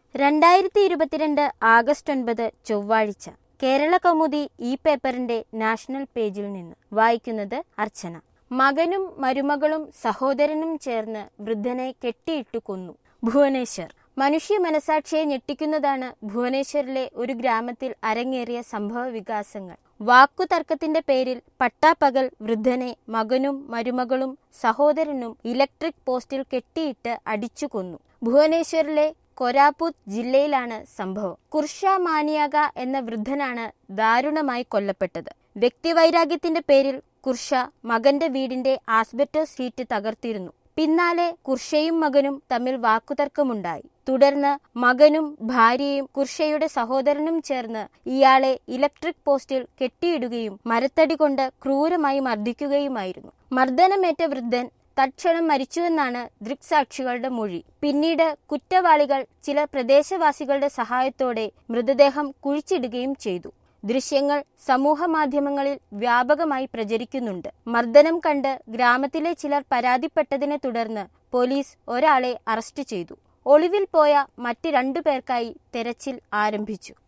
രണ്ടായിരത്തി ഇരുപത്തിരണ്ട് ആഗസ്റ്റ് ഒൻപത് ചൊവ്വാഴ്ച കേരള കൗമുദി ഈ പേപ്പറിന്റെ നാഷണൽ പേജിൽ നിന്ന് വായിക്കുന്നത് അർച്ചന മകനും മരുമകളും സഹോദരനും ചേർന്ന് വൃദ്ധനെ കെട്ടിയിട്ടു കൊന്നു ഭുവനേശ്വർ മനുഷ്യ മനസാക്ഷിയെ ഞെട്ടിക്കുന്നതാണ് ഭുവനേശ്വറിലെ ഒരു ഗ്രാമത്തിൽ അരങ്ങേറിയ സംഭവ വികാസങ്ങൾ വാക്കുതർക്കത്തിന്റെ പേരിൽ പട്ടാപ്പകൽ വൃദ്ധനെ മകനും മരുമകളും സഹോദരനും ഇലക്ട്രിക് പോസ്റ്റിൽ കെട്ടിയിട്ട് അടിച്ചു കൊന്നു ഭുവനേശ്വറിലെ കൊരാപുത് ജില്ലയിലാണ് സംഭവം കുർഷ മാനിയാക എന്ന വൃദ്ധനാണ് ദാരുണമായി കൊല്ലപ്പെട്ടത് വ്യക്തിവൈരാഗ്യത്തിന്റെ പേരിൽ കുർഷ മകന്റെ വീടിന്റെ ആസ്ബറ്റോസ് ഷീറ്റ് തകർത്തിരുന്നു പിന്നാലെ കുർഷയും മകനും തമ്മിൽ വാക്കുതർക്കമുണ്ടായി തുടർന്ന് മകനും ഭാര്യയും കുർഷയുടെ സഹോദരനും ചേർന്ന് ഇയാളെ ഇലക്ട്രിക് പോസ്റ്റിൽ കെട്ടിയിടുകയും മരത്തടി കൊണ്ട് ക്രൂരമായി മർദ്ദിക്കുകയുമായിരുന്നു മർദ്ദനമേറ്റ വൃദ്ധൻ തൽക്ഷണം മരിച്ചുവെന്നാണ് ദൃക്സാക്ഷികളുടെ മൊഴി പിന്നീട് കുറ്റവാളികൾ ചില പ്രദേശവാസികളുടെ സഹായത്തോടെ മൃതദേഹം കുഴിച്ചിടുകയും ചെയ്തു ദൃശ്യങ്ങൾ സമൂഹ മാധ്യമങ്ങളിൽ വ്യാപകമായി പ്രചരിക്കുന്നുണ്ട് മർദ്ദനം കണ്ട് ഗ്രാമത്തിലെ ചിലർ പരാതിപ്പെട്ടതിനെ തുടർന്ന് പോലീസ് ഒരാളെ അറസ്റ്റ് ചെയ്തു ഒളിവിൽ പോയ മറ്റ് രണ്ടു പേർക്കായി തെരച്ചിൽ ആരംഭിച്ചു